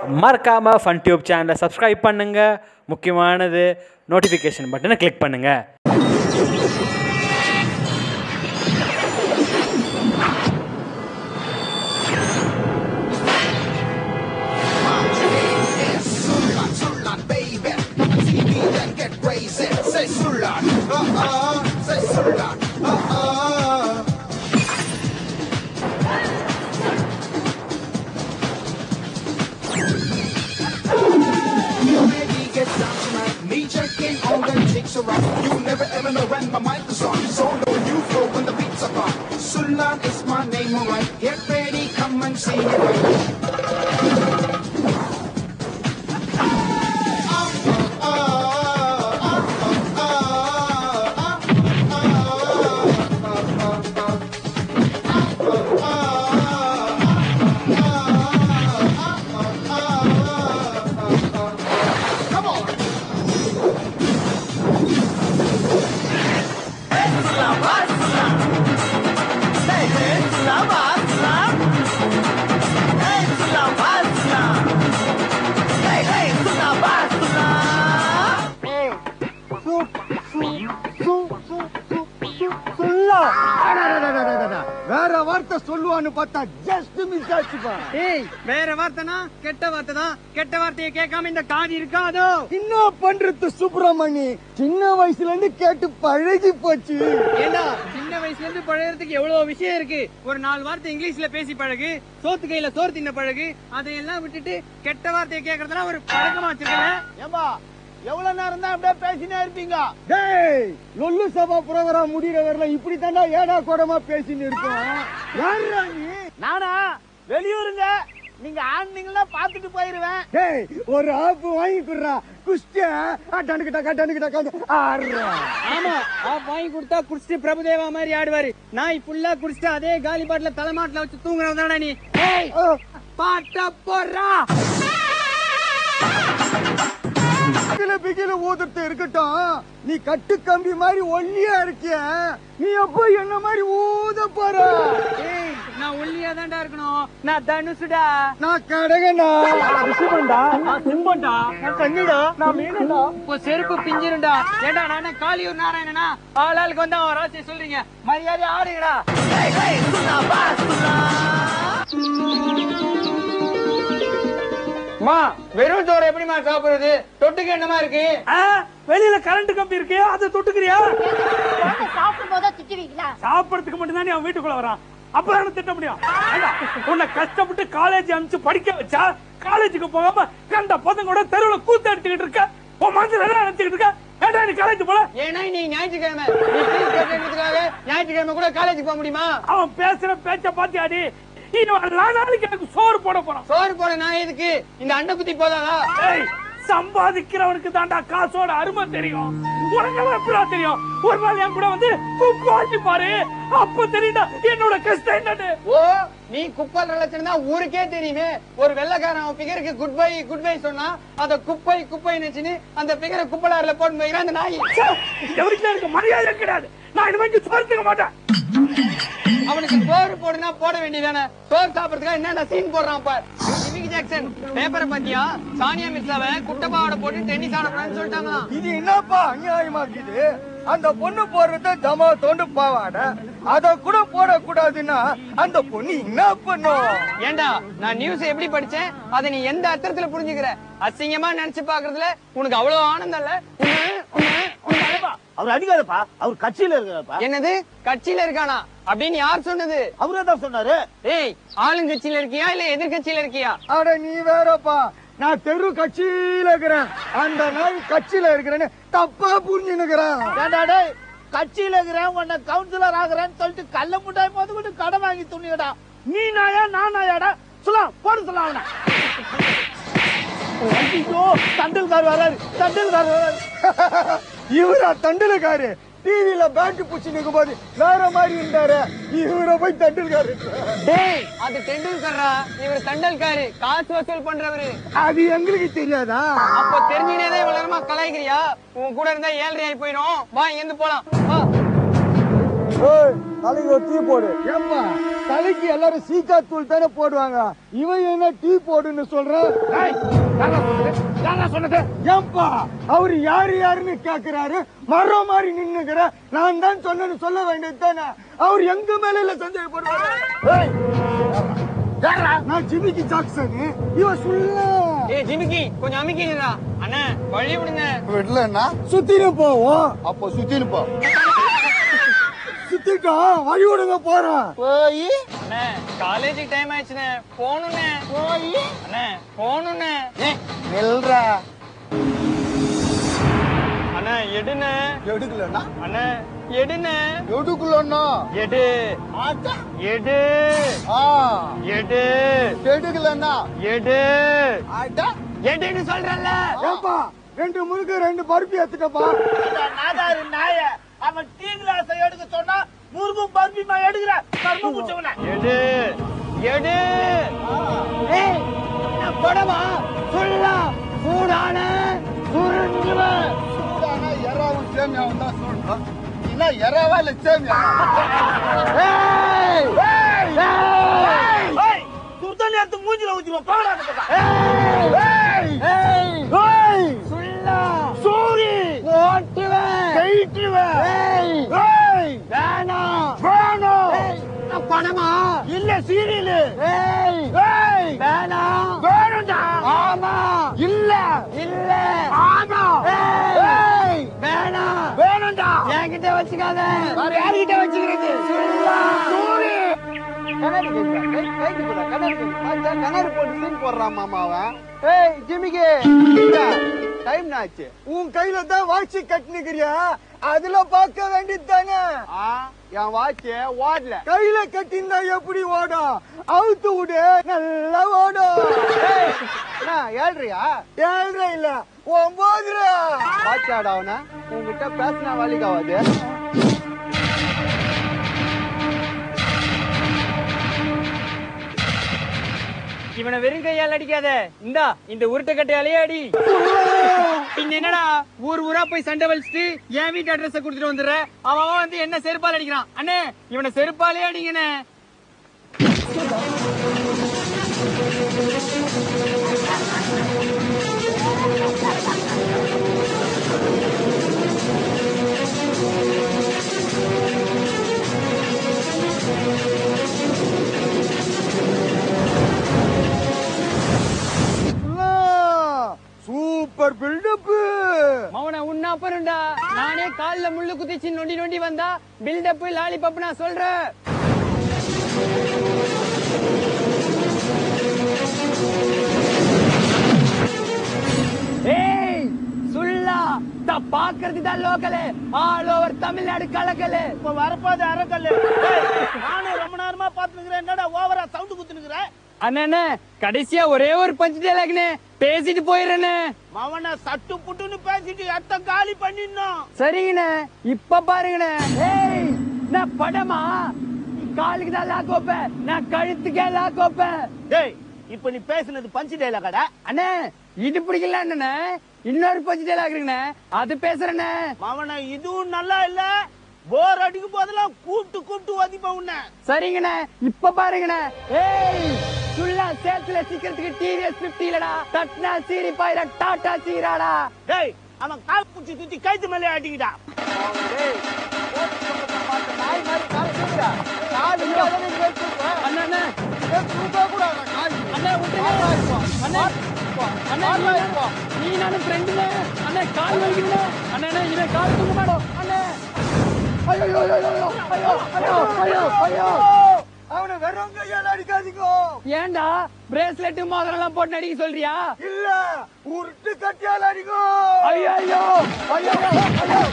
மறக்காமல் fun tube சேனலை subscribe பண்ணுங்கள் முக்கியமானது நோட்டிஃபிகேஷன் பட்டனை கிளிக் பண்ணுங்கள் Sulan, Sulan, baby. TV then get crazy. Say Sulan, uh-uh. Say Sulan, uh-uh. Maybe get down tonight. Me checking all the chicks around. You never ever know when my mic is on. So know you flow when the beats are on. Sulan is my name, alright. Get ready, come and see me right. Come on. வேற வார்த்தை சொல்லுவான்னு பார்த்தா just miss ஆச்சுப்பா ஏய் வேற வார்த்தைனா கெட்ட வார்த்தை தான் கெட்ட வார்த்தையை கேட்காம இந்த காது இருக்காதோ என்ன பண்றது சுப்பிரமணி சின்ன வயசுல இருந்து கேட்டு பழகி போச்சு ஏண்டா சின்ன வயசுல இருந்து பழகிறதுக்கு எவ்வளவு விஷயம் இருக்கு ஒரு நாலு வார்த்தை இங்கிலீஷ்ல பேசி பழகு சோத்து கையில சோறு தின்ன பழகு அதையெல்லாம் விட்டுட்டு கெட்ட வார்த்தையை கேட்கறதுலாம் ஒரு பழக்கமா வச்சிருக்கேன் ஏம்பா எவ்வளவு நேரம் தான் அப்படியே பேசினே இருப்பீங்க டேய் லொல்லு சபா புரோகிராம் முடிகிற வரல இப்படி தாண்டா ஏடா கூடமா பேசின்னு இருக்கோம் யாரா நீ நானா வெளியூருங்க நீங்க ஆனீங்கன்னா பாத்துட்டு போயிருவேன் டேய் ஒரு ஆப்பு வாங்கி குடுறா குஷ்ட டனுக்கிட்ட டனுக்கிட்ட ஆடுறா ஆமா ஆப் வாங்கி கொடுத்தா குடிச்சிட்டு பிரபுதேவா மாதிரி ஆடுவாரு நாய் ஃபுல்லா குடிச்சிட்டு அதே காலி பாட்டில தலைமாட்டுல வச்சு தூங்குறவன் நீ ஏய் பாட்ட போடுறா பிகில பிகில ஊதுறது இருக்கட்டும் நீ கட்டு கம்பி மாதிரி ஒல்லியா இருக்கிய நீ எப்போ என்ன மாதிரி ஊத போற ஏய் நான் ஒல்லியா தான்டா இருக்கணும் நான் தனுசுடா நான் கடகனா ரிஷபண்டா நான் சிம்பண்டா நான் கண்ணிடா நான் மீனடா இப்போ செருப்பு பிஞ்சிருண்டா ஏண்டா நான் என்ன காளியூர் நாராயணனா ஆளாளுக்கு வந்து அவன் ராசி சொல்றீங்க மரியாதை ஆடுங்கடா மா வெறும் சோறு எப்படிமா சாப்பிடுறது தொட்டுக்கு என்னமா இருக்கு வெளியில கரண்ட் கம்பி இருக்கு அதை தொட்டுக்கிறியா சாப்பிடும் போதா திட்டுவீங்களா சாப்பிடறதுக்கு மட்டும்தான் அவன் வீட்டுக்குள்ள வரான் அப்பதான் திட்ட முடியும் ஏண்டா, உன்னை கஷ்டப்பட்டு காலேஜ் அனுப்பிச்சு படிக்க வச்சா காலேஜுக்கு போகாம கண்ட பசங்களோட தெருவுல கூத்து அடிச்சுக்கிட்டு இருக்க உன் மனசுல என்ன நினைச்சுக்கிட்டு இருக்க ஏண்டா நீ காலேஜ் போல ஏன்னா நீ ஞாயிற்றுக்கிழமை நீ ஃபீஸ் கட்டுறதுக்காக ஞாயிற்றுக்கிழமை கூட காலேஜ் போக முடியுமா அவன் பேசுற பேச்ச பாத்தியாடி இன்னும் எல்லா நாளைக்கு எனக்கு சோறு போட போறான் சோறு போட நான் எதுக்கு இந்த அண்டை புத்தி போதாதா ஏய், சம்பாதிக்கிறவனுக்கு தாண்டா காசோட அருமை தெரியும் உனக்கு எப்படா தெரியும் ஒரு நாள் என் கூட வந்து குப்பாட்டி பாரு அப்ப தெரியுதா என்னோட கஷ்டம் என்னன்னு ஓ நீ குப்பல் லட்சணம் தான் ஊருக்கே தெரியுமே ஒரு வெள்ளக்காரன் பிகருக்கு குட் பை குட் பை சொன்னா அத குப்பை குப்பை நினைச்சுன்னு அந்த பிகரை குப்பலாரில போட்டு போய்க்கிறான் அந்த நாய் ச்சே, எவருக்கும் எனக்கு மரியாதை கிடையாது நான் இனிமேல் சோறுத்துக்க மாட்டேன் அவனுக்கு சோறு போடுனா போட வேண்டியதானே சோறு சாப்பிடுறதுக்காக என்னடா சீன் போடுறான் பார் ஜிமிக்கி ஜாக்சன் பேப்பரை பாத்தியா சானியா மிர்சாவை குட்டப்பாவோட போட்டு டென்னிஸ் ஆடக்கூடாதுன்னு சொல்லிட்டாங்களாம் இது என்னப்பா அநியாயமா இருக்குது அந்த பொண்ணு போடுறது ஜமா தோண்டு பாவாட அத கூட போடக்கூடாதுன்னா அந்த பொண்ணு என்ன பண்ணும் ஏண்டா நான் நியூஸ் எப்படி படிச்சேன் அதை நீ எந்த அர்த்தத்துல புரிஞ்சுக்கிற அசிங்கமா நினைச்சு பாக்குறதுல உனக்கு அவ்வளவு ஆனந்தம் இல்ல உன்னை- உன்னை- உன்னை அழைப்பா. அவர் அடிக்காதப்பா அவர் கட்சியில இருக்கிறப்பா என்னது கட்சியில இருக்கானா அப்படின்னு யார் சொன்னது அவரே தான் சொன்னாரு ஏய் ஆளுங்கட்சியில இருக்கியா இல்ல எதிர்கட்சியில இருக்கியா அட நீ வேறப்பா நான் தெரு கட்சியில இருக்கிறேன் அந்த நாய் கட்சியில இருக்கிறேன்னு தப்பா புரிஞ்சுனுக்கிறேன் கட்சியில இருக்கிறேன் உன்னை கவுன்சிலர் ஆகுறேன்னு சொல்லிட்டு கள்ள முட்டாய் போது கூட கடை வாங்கி துணியடா நீ நாயா நான் நாயாடா சொல்லலாம் போடு சொல்லலாம் அவனை ஐயோ தண்டல்கார் வராரு தண்டல்கார் வராரு இவரா தண்டலுக்காரு டிவில பேண்ட் பூச்சி நிற்கும் போது வேற மாதிரி இருந்தாரு இவரை போய் தண்டல்காரு டேய் அது டெண்டுல்கர்ரா இவர் தண்டல்காரு காசு வசூல் பண்றவரு அது எங்களுக்கு தெரியாதா அப்ப தெரிஞ்சுனேதான் இவ்வளவு நேரமா கலாய்க்கிறியா உன் கூட இருந்தா ஏழ்ரை ஆகி போயிடும் வா இங்க போலாம் வா ஏய், தலையில ஒரு டீ போடு ஏப்பா தலைக்கு எல்லாரும் சீக்கா தூள் தானே போடுவாங்க இவன் என்ன டீ போடுன்னு சொல்றான் ஏன்பா அவரு யாரு யாருன்னு கேக்குறாரு மரம் மாதிரி நின்னுக்கிற நான் தான் சொன்னேன்னு சொல்ல வேண்டியது தானே அவர் எங்க மேல இல்ல சந்தேகப்படுவாரு ஏய், யார்றா? நான் ஜிமிக்கி ஜாக்சன் இவன் சொல்ல ஏய் ஜிமிக்கி கொஞ்சம் அமைக்கிறா அண்ணா வழி விடுங்க விடலன்னா சுத்திட்டு போவோம் அப்போ சுத்தின்னு போ சுத்திட்டோம் வழி விடுங்க போறோம் போய் அண்ணா காலேஜுக்கு டைம் ஆயிடுச்சுண்ணே போகணுண்ணே போய் அண்ணா போகணுண்ணே நில்றா அண்ணா எடுண்ணே எடுக்கலன்னா அண்ணா எடுண்ணே எடுக்கலன்னா எடு ஆச்சா எடு ஆ எடு எடுக்கலன்னா எடு ஆட்டா எடுன்னு சொல்றல்ல ஏப்பா ரெண்டு முறுக்கு ரெண்டு பருப்பி எடுத்துட்டப்பா நாதாரு நாய அவன் டீ கிளாஸ் எடுக்க சொன்னா முருகும் பருப்பிமா எடுக்கிற கர்ம குச்சவன எடு எடு ஏய் நான் படமா சொல்லா சூடான சுருண்டுவன் சூடானா எறாவும் சேமியாவும் தான் சொல்றோம் என்ன எறாவா இல்ல சேமியா சுத்தம் எடுத்து மூஞ்சில ஊத்திடுவோம் போடா அந்த பக்கம். சொல்லா சூரி ஓட்டுவன் கைட்டுவன் வேணாம் வேணாம் நான் பணமா இல்ல சீரியல் வேணாம் வேணும்டா ஆமா இல்ல இல்ல ஆமா வேணாம் வேணும்டா என்கிட்ட வச்சுக்காத வேற யார்கிட்ட வச்சுக்கிறது சொல்லா சூரி கண்ணாடி கண்ணாடி போட்டு சீன் போடுறான் மாமா அவன் ஏய் ஜிமிகி டைம் ஆச்சு உன் கையில தான் வாட்சி கட்டினுக்கிறியா அதுல பார்க்க வேண்டியது தானே என் வாட்சி ஓடல கையில கட்டினா எப்படி ஓடும் அவுத்து விடு நல்லா ஓடும் ஏழ்றியா ஏழ்ற இல்ல ஒன்பதுரா வாட்சாடா அவன உன்கிட்ட பேசினா வலிக்காவது இவனை வெறும் கையால் அடிக்காத இந்தா இந்த உருட்டை கட்டையாலே அடி பின்ன என்னடா ஊர் ஊரா போய் சண்டை வலிச்சுட்டு என் வீட்டு அட்ரஸ் கொடுத்துட்டு வந்துடுற அவன் அவன் வந்து என்ன செருப்பால் அடிக்கிறான் அண்ணே இவனை செருப்பாலே அடிங்கண்ணே சூப்பர் பில்டப் மவனை உன்னா அப்புறம்டா நானே கால்ல முள்ளு குத்திச்சு நொண்டி நொண்டி வந்தா பில்டப் லாலிபப் நான் சொல்றேன் ஏய் சுல்லா த பாக்குறது தான் லோக்கலு ஆல் ஓவர் தமிழ்நாடு கலக்கலு இப்ப வரப்போது அறக்கல்லு நானும் ரொம்ப நேரமா பாத்துக்கிறேன் என்னடா ஓவரா சவுண்ட் குத்துனுக்குறேன் அண்ணே கடைசியா ஒரே ஒரு பஞ்சு டேலாக்னே பேசிட்டு போயிடுறேனே மவனை சட்டு புட்டுன்னு பேசிட்டு எத்த காலி பண்ணிடணும் சரிங்கண்ணே இப்ப பாருங்கண்ணே ஏய் நான் படமா நீ காலுக்கு தான் லாக் வைப்பேன் நான் கழுத்துக்கே லாக் வைப்பேன் டேய் இப்ப நீ பேசுனது பஞ்சு டைலாகடா அண்ணே இது பிடிக்கல அண்ணே இன்னொரு பஞ்சு டேலாக் இருக்குண்ணே அது பேசுறேண்ணே மவனை இதுவும் நல்லா இல்ல போர் அடிக்கும் போதெல்லாம் கூப்பிட்டு கூப்பிட்டு ஒதிப்ப உன்ன சரிங்கண்ணே இப்ப பாருங்கண்ணே ஏய் சுல்லா சேத்துல சீக்கிரத்துக்கு டிவிஎஸ் பிப்டி இல்லடா தட்னா சீரி பாயிர டாடா சீராடா டேய் அவன் கால் பூச்சி தூக்கி கைத்து மேலே அடிக்கிட்டான் அண்ணா அண்ணே அண்ணே விட்டுருங்க அண்ணே அண்ணே நீ நானும் ஃப்ரெண்டுல அண்ணே கால் வலிக்குதுண்ணே அண்ணே அண்ணே இவன் கால் தூக்க மாட்டோம் அண்ணே ஐயோ ஐயோ ஐயோ ஐயோ ஐயோ ஐயோ ஐயோ அவனை வெறும் கையால அடிக்காதீங்க ஏன்டா பிரேஸ்லெட் மோதிரம் எல்லாம் போட்டு அடிக்க சொல்றியா இல்ல உருட்டு கட்டியால அடிங்க ஐயோ ஐயோ ஐயோ ஐயோ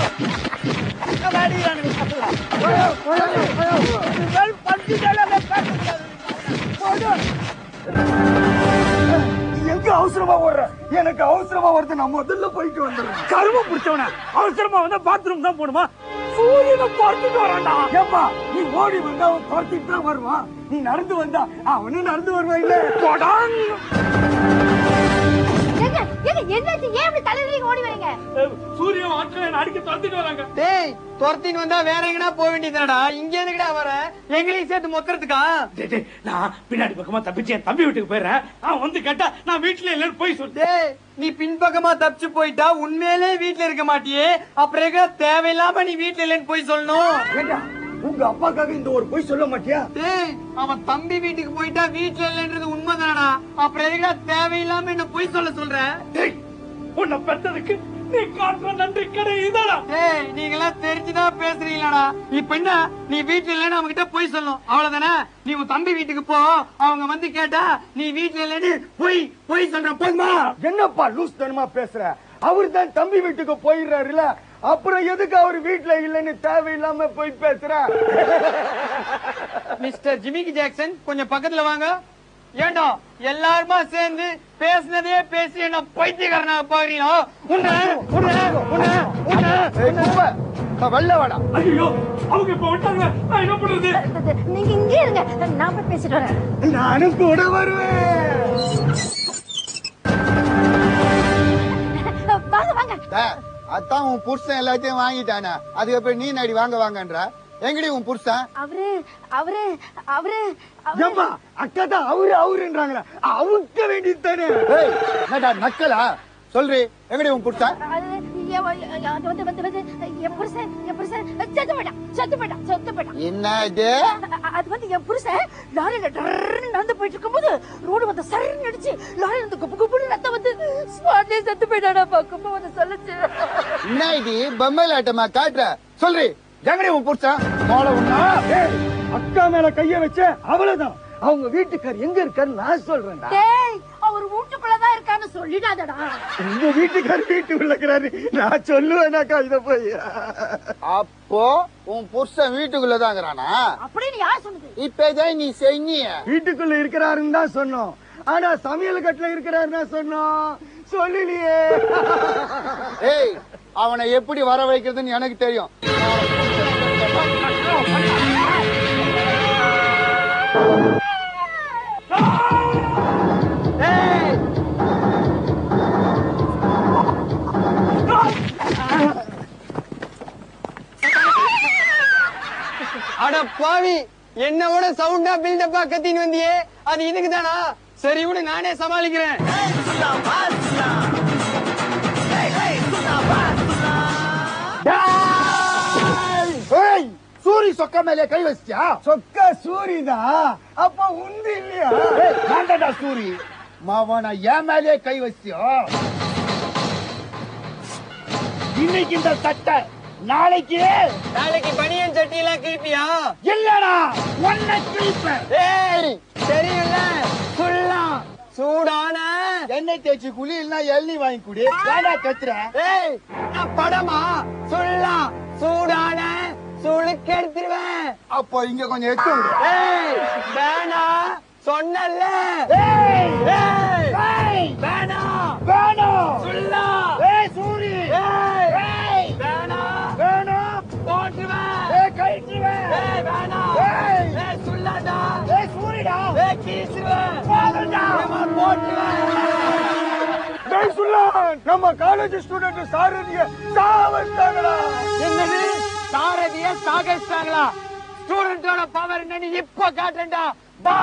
பஞ்சு டைலாக பேச எங்க அவசரமா ஓடுற எனக்கு அவசரமா வருது நான் முதல்ல போயிட்டு வந்துடுறேன் கரும பிடிச்சவன அவசரமா வந்தா பாத்ரூம் தான் போடுமா சூரியனை பார்த்துட்டு வரான்டா ஏப்பா நீ ஓடி வந்தா அவன் துரத்திட்டு தான் வருவான் நீ நடந்து வந்தா அவனும் நடந்து வருவான் இல்ல கொடாங் ஏங்க ஏங்க என்னாச்சு ஏன் இப்படி தலைவலிக்கு ஓடி வரீங்க அஹ், சூரியன் ஆட்களை என்ன அடிக்க துரத்திட்டு வராங்க டேய் துரத்தின்னு வந்தா வேற எங்கனா போக வேண்டியதுடா இங்க எதுக்குடா வர எங்களையும் சேர்த்து மொத்தறதுக்கா டேய், டேய், நான் பின்னாடி பக்கமா தப்பிச்சு என் தம்பி வீட்டுக்கு போயிடுறேன் அவன் வந்து கேட்டா நான் வீட்டுல இல்லைன்னு போய் சொல்லு டேய் நீ பின்பக்கமா தப்பிச்சு போயிட்டா உண்மையிலே வீட்ல இருக்க மாட்டியே அப்புறம் எங்க தேவையில்லாம நீ வீட்ல இல்லைன்னு போய் சொல்லணும் ஏண்டா உங்க அப்பாக்காக இந்த ஒரு பொய் சொல்ல மாட்டியா டேய் அவன் தம்பி வீட்டுக்கு போயிட்டா வீட்ல இல்லைன்றது உண்மைதானடா அப்புறம் எதுக்குடா தேவையில்லாம என்ன போய் சொல்ல சொல்ற டேய், உன்னை பெற்றதுக்கு நீ காட்டுற நன்றி கடை இதாடா டேய் நீங்களாம் தெரிஞ்சுதான் பேசுறீங்களாடா இப்ப என்ன நீ வீட்ல இல்லைன்னு அவங்க கிட்ட போய் சொல்லணும் அவ்வளவுதானே நீ உன் தம்பி வீட்டுக்கு போ அவங்க வந்து கேட்டா நீ வீட்ல இல்லைன்னு போய் போய் சொல்ற போதுமா என்னப்பா லூஸ் தனமா பேசுற அவர் தான் தம்பி வீட்டுக்கு போயிடுறாருல அப்புறம் எதுக்கு அவர் வீட்டுல இல்லைன்னு தேவையில்லாம போய் பேசுற மிஸ்டர் ஜிமிக்கி ஜாக்சன் கொஞ்சம் பக்கத்துல வாங்க ஏண்டா எல்லாருமா சேர்ந்து பேசுனதே பேசி என்ன பைத்தியக்காரனா பாக்குறீங்களா உன்ன உன்ன உன்ன உன்ன ஏய், குப்பை. இப்ப வெளில வாடா ஐயோ அவங்க இப்ப விட்டாங்க நான் என்ன பண்றது நீங்க இங்கே இருங்க நான் போய் பேசிட்டு வரேன் நானும் கூட வருவேன் வாங்க வாங்க டேய், அதான் உன் புருஷன் எல்லாத்தையும் வாங்கிட்டானே அதுக்கப்புறம் நீ நடி வாங்க வாங்கன்ற எங்கடி உன் புருஷன் அவரு அவரு அவரு அவரு- ஏம்பா அக்கா தான் அவரு அவருன்றாங்களே அவுக்க வேண்டியது தானே ஏய், என்னடா நக்கலா சொல்றி எங்கடி உன் புருஷன் அது எ- அது வந்து வந்து வந்து என் புருஷன் என் புருஷன் செத்து போயிட்டான் செத்து போயிட்டான் செத்து போயிட்டான் என்ன இது அ- அது வந்து என் புருஷன் லாரியில டர்ன்னு நடந்து போயிட்டு இருக்கும்போது ரோடு வந்து சரன்னு அடிச்சு லாரியில இருந்து குப்பு குப்புன்னு ரத்தம் வந்து ஸ்பாட்லயே செத்து போயிட்டாடாப்பா கும்ப வந்து சொல்லுச்சு என்ன இது பொம்மையில ஆட்டமா காட்டுற சொல்றி எங்கடி உன் புருஷன் மோள உண்ணா ஏய், அக்கா மேல கைய வச்ச அவ்வளவுதான் அவங்க வீட்டுக்கார் எங்க இருக்காரு நான் சொல்றேன்டா டேய் அவர் வீட்டுக்குள்ளதான் இருக்கான்னு சொல்லிடாதடா உங்க வீட்டுக்கார் வீட்டுக்குள்ள இருக்கிறாரு நான் சொல்லுவேனாக்கா இத போய் அப்போ உன் புருஷன் வீட்டுக்குள்ளதாங்கிறானா அப்படின்னு யார் சொன்னது இப்பதான் நீ செஞ்சிய வீட்டுக்குள்ள இருக்கிறாருன்னு தான் சொன்னோம் ஆனா சமையல் கட்டுல இருக்கிறாருன்னா சொன்னோம் சொல்லலையே ஏய் அவனை எப்படி வர வைக்கிறதுன்னு எனக்கு தெரியும் அட பாவி என்ன விட சவுண்டா பில்டப்பா கத்தின்னு வந்தியே அது இதுக்கு தானா சரி விடு நானே சமாளிக்கிறேன் ஏய் சூரி சொக்க மேலே கை வச்சியா சொக்கா சூரிதா அப்ப உண்டு இல்லையா நான்டா சூரி மாவன என் மேலே கை வச்சியோ இன்னைக்கு இந்த சட்டை நாளைக்கு நாளைக்கு பனியன் சட்டி எல்லாம் கிழிப்பியா இல்லடா ஒன்ன கிழிப்பேன் ஏய் தெரியும்ல சொல்லலாம் சூடான எண்ணெய் தேய்ச்சி குழி இல்லைன்னா எள்ளி வாங்கி குடி ஏடா கத்துற ஏய் நான் படமா சொல்லலாம் சூடான சுளுக்கு எடுத்துருவேன் அப்போ இங்க கொஞ்சம் எடுத்து விடு ஏய் வேணா சொன்னல ஏய் ஏய் ஏய் வேணா வேணும் சொல்லா ஏய் சூரி ஏய் ஏய் வேணா வேணும் போட்டுருவேன் ஏய் கழிச்சுவேன் ஏய் வேணா ஏய். ஏய் சொல்லாதா ஏய் சூரிடா ஏய் கீசுவேன் போதும்டா. போட்டுருவேன் டேய் சுல்லா நம்ம காலேஜ் ஸ்டூடெண்ட் சாரதிய சாவச்சாங்களா என்னது சாரதிய சாகடிச்சாங்களா ஸ்டூடெண்டோட பவர் என்னன்னு இப்ப காட்டுறேன்டா பா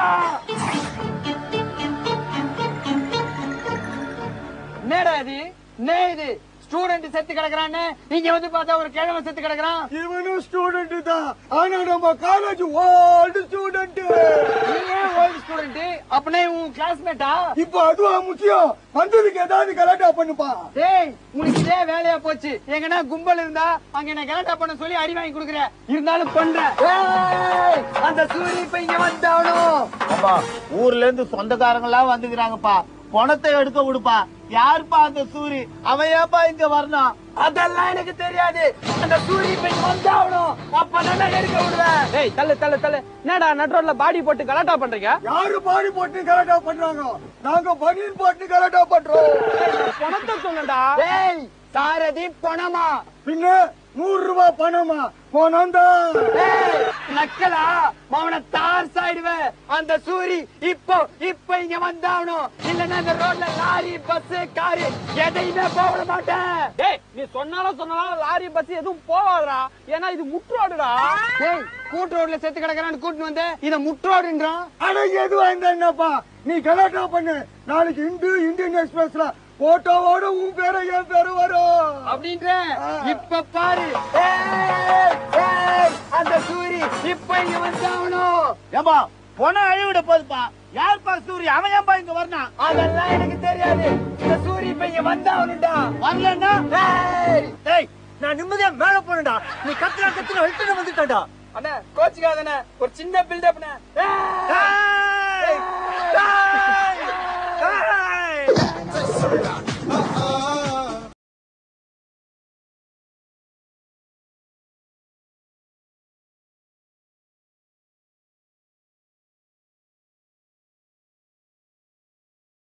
என்னடா இது என்ன இது ஸ்டூடெண்ட் செத்து கிடக்குறான்னு இங்க வந்து பார்த்தா ஒரு கிழமை செத்து கிடக்குறான் இவனும் ஸ்டூடெண்ட் தான் ஆனா நம்ம காலேஜ் ஓல்டு ஸ்டூடெண்ட் நீ ஏன் ஓல்டு ஸ்டூடெண்ட் அப்பனே உன் கிளாஸ்மேட்டா இப்போ அதுவா முக்கியம் வந்ததுக்கு ஏதாவது கலாட்டா பண்ணுப்பா டேய் உனக்கு இதே வேலையா போச்சு எங்கன்னா கும்பல் இருந்தா அங்க என்ன கலாட்டா பண்ண சொல்லி அடி வாங்கி கொடுக்குற இருந்தாலும் பண்ற ஏய், அந்த சூரி இப்ப இங்க வந்தாவணும் அப்பா ஊர்ல இருந்து சொந்தக்காரங்க எல்லாம் வந்துக்கிறாங்கப்பா பணத்தை எடுக்க விடுப்பா யாருப்பா அந்த சூரி அவன் ஏப்பா இங்க வரணும் அதெல்லாம் எனக்கு தெரியாது அந்த சூரிய பெண் வந்தாவணும் அப்பதான் எடுக்க விடுவேன் ஏய் தள்ளு தள்ளு தள்ளு என்னடா நட்ரோட்ல பாடி போட்டு கலாட்டா பண்றீங்க யாரு பாடி போட்டு கலாட்டா பண்றாங்க நாங்க பனியன் போட்டு கலாட்டா பண்றோம் பணத்தை சொல்லுடா ஏய் சாரதி பணமா பின்ன நூறு ரூபாய் பணமா போனோண்டா ஏய், நக்கலா அவனை தார் சாயிடுவேன் அந்த சூரி இப்போ இப்போ இங்க வந்தாவணும் இல்லன்னா இந்த ரோட்ல லாரி பஸ் காரு எதையுமே போக மாட்டேன் டேய் நீ சொன்னாலும் சொன்னாலும் லாரி பஸ் எதுவும் போவாதடா ஏன்னா இது முற்றோடுடா டேய் கூட்டு ரோட்ல செத்து கிடக்குறான்னு கூட்டு வந்து இத முற்றோடுன்றான் அட எதுவா இருந்தா என்னப்பா நீ கலாட்டா பண்ணு நாளைக்கு இந்து இந்தியன் எக்ஸ்பிரஸ்ல போட்டோவோட உன் பேரு என் பேரு வரும் அப்படின்ற இப்ப பாரு ஏய், ஏய், அந்த சூரி இப்ப இங்க வந்தாவணும் ஏம்பா பொணம் அழிவிட போதுப்பா யாருப்பா சூரிய அவன் ஏன்பா இங்க வரணும் அதெல்லாம் எனக்கு தெரியாது இந்த சூரி இப்ப இங்க வந்தாவணும்டா வரலன்னா ஏய் டேய் நான் நிம்மதியா மேல போனடா நீ கத்துனா கத்துனா வெட்டு வந்துட்டாடா அண்ணா கோச்சுக்காதண்ணே ஒரு சின்ன பில்டப்ண்ணே டேய்! டேய்! டேய்!